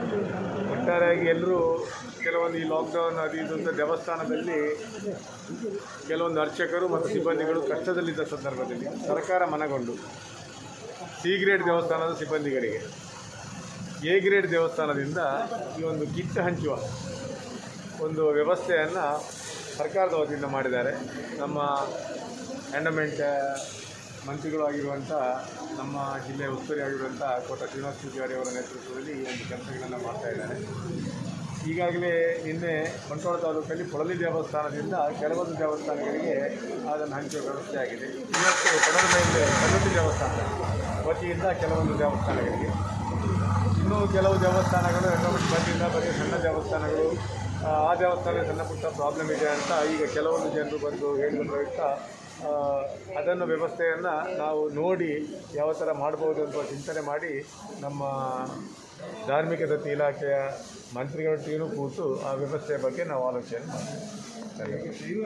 ಒಟ್ಟಾರೆಯಾಗಿ ಎಲ್ಲರೂ ಕೆಲವೊಂದು ಈ ಲಾಕ್ಡೌನ್ ಅದು ಇದು ಅಂತ ದೇವಸ್ಥಾನದಲ್ಲಿ ಕೆಲವೊಂದು ಅರ್ಚಕರು ಮತ್ತು ಸಿಬ್ಬಂದಿಗಳು ಕಷ್ಟದಲ್ಲಿದ್ದ ಸಂದರ್ಭದಲ್ಲಿ ಸರ್ಕಾರ ಮನಗೊಂಡು ಸಿ ಗ್ರೇಡ್ ದೇವಸ್ಥಾನದ ಸಿಬ್ಬಂದಿಗಳಿಗೆ ಎ ಗ್ರೇಡ್ ದೇವಸ್ಥಾನದಿಂದ ಈ ಒಂದು ಕಿಟ್ ಹಂಚುವ ಒಂದು ವ್ಯವಸ್ಥೆಯನ್ನು ಸರ್ಕಾರದ ವತಿಯಿಂದ ಮಾಡಿದ್ದಾರೆ ನಮ್ಮ ಎಂಡಮೆಂಟ್ ಮಂತ್ರಿಗಳು ಆಗಿರುವಂಥ ನಮ್ಮ ಜಿಲ್ಲೆಯ ಉಸ್ತುವಾರಿ ಆಗಿರುವಂಥ ಕೋಟ ಶ್ರೀನಿವಾಸ ಪೂಜಾರಿ ಅವರ ನೇತೃತ್ವದಲ್ಲಿ ಈ ಒಂದು ಕೆಲಸಗಳನ್ನು ಮಾಡ್ತಾ ಇದ್ದಾರೆ ಈಗಾಗಲೇ ನಿನ್ನೆ ಬಂಟ್ವಾಳ ತಾಲೂಕಲ್ಲಿ ಪೊಳಲಿ ದೇವಸ್ಥಾನದಿಂದ ಕೆಲವೊಂದು ದೇವಸ್ಥಾನಗಳಿಗೆ ಅದನ್ನು ಹಂಚುವ ವ್ಯವಸ್ಥೆ ಆಗಿದೆ ಇವತ್ತು ಕನ್ನಡ ಮೇಲೆ ಕಲ್ಲುಟ್ಟಿ ದೇವಸ್ಥಾನ ವತಿಯಿಂದ ಕೆಲವೊಂದು ದೇವಸ್ಥಾನಗಳಿಗೆ ಇನ್ನೂ ಕೆಲವು ದೇವಸ್ಥಾನಗಳು ಎಂಡೋಮೆಂಟ್ ಬಂದಿಲ್ಲ ಬರೀ ಸಣ್ಣ ದೇವಸ್ಥಾನಗಳು ಆ, ಆ ದೇವಸ್ಥಾನದಲ್ಲಿ ಸಣ್ಣ ಪುಟ್ಟ ಪ್ರಾಬ್ಲಮ್ ಇದೆ ಅಂತ ಈಗ ಕೆಲವೊಂದು ಜನರು ಬಂದು ಹೇಳಿದ ಪ್ರಯುಕ್ತ ಆ, ಅದನ್ನು ವ್ಯವಸ್ಥೆಯನ್ನು ನಾವು ನೋಡಿ ಯಾವ ಥರ ಮಾಡ್ಬೋದು ಅಂತ ಚಿಂತನೆ ಮಾಡಿ ನಮ್ಮ ಧಾರ್ಮಿಕ ದತ್ತಿ ಇಲಾಖೆಯ ಮಂತ್ರಿಗಳೊಟ್ಟಿಗೂ ಕೂತು ಆ ವ್ಯವಸ್ಥೆಯ ಬಗ್ಗೆ ನಾವು ಆಲೋಚನೆ ಮಾಡ್ತೀವಿ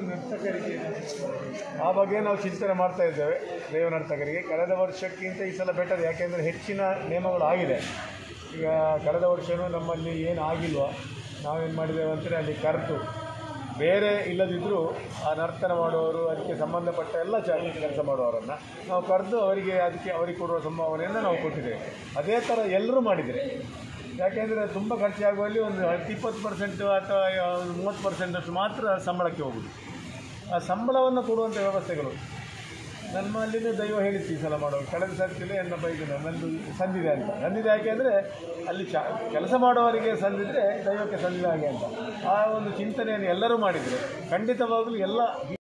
ಆ ಬಗ್ಗೆ ನಾವು ಚಿಂತನೆ ಮಾಡ್ತಾ ಇದ್ದೇವೆ ದೈವ ನರ್ತಕರಿಗೆ ಕಳೆದ ವರ್ಷಕ್ಕಿಂತ ಈ ಸಲ ಬೆಟರ್ ಯಾಕೆಂದರೆ ಹೆಚ್ಚಿನ ನಿಯಮಗಳು ಆಗಿದೆ ಈಗ ಕಳೆದ ವರ್ಷವೂ ನಮ್ಮಲ್ಲಿ ಏನು ಆಗಿಲ್ವ ನಾವೇನು ಮಾಡಿದ್ದೇವೆ ಅಂದರೆ ಅಲ್ಲಿ ಕರೆದು ಬೇರೆ ಇಲ್ಲದಿದ್ದರೂ ಆ ನರ್ತನ ಮಾಡುವವರು ಅದಕ್ಕೆ ಸಂಬಂಧಪಟ್ಟ ಎಲ್ಲ ಚ ಕೆಲಸ ಮಾಡುವವರನ್ನು ನಾವು ಕರೆದು ಅವರಿಗೆ ಅದಕ್ಕೆ ಅವರಿಗೆ ಕೊಡುವ ಸಂಭಾವನೆಯನ್ನು ನಾವು ಕೊಟ್ಟಿದ್ದೇವೆ ಅದೇ ಥರ ಎಲ್ಲರೂ ಮಾಡಿದರೆ ಯಾಕೆಂದರೆ ತುಂಬ ಖರ್ಚಾಗುವಲ್ಲಿ ಒಂದು ಹತ್ತು ಇಪ್ಪತ್ತು ಪರ್ಸೆಂಟು ಅಥವಾ ಒಂದು ಮೂವತ್ತು ಪರ್ಸೆಂಟಷ್ಟು ಮಾತ್ರ ಸಂಬಳಕ್ಕೆ ಹೋಗುದು ಆ ಸಂಬಳವನ್ನು ಕೊಡುವಂಥ ವ್ಯವಸ್ಥೆಗಳು ನಮ್ಮಲ್ಲಿನೇ ದೈವ ಹೇಳಿತ್ತು ಈ ಸಲ ಮಾಡುವಾಗ ಕಳೆದ ಸರ್ತಿಲೇ ಎನ್ನ ಬೈದಿಲ್ಲ ನಂದು ಸಂದಿದೆ ಅಂತ ಸಂದಿದೆ ಯಾಕೆ ಅಂದರೆ ಅಲ್ಲಿ ಚ ಕೆಲಸ ಮಾಡುವವರಿಗೆ ಸಂದಿದ್ರೆ ದೈವಕ್ಕೆ ಸಂದಿದೆ ಹಾಗೆ ಅಂತ ಆ ಒಂದು ಚಿಂತನೆಯನ್ನು ಎಲ್ಲರೂ ಮಾಡಿದರೆ ಖಂಡಿತವಾಗಲೂ ಎಲ್ಲ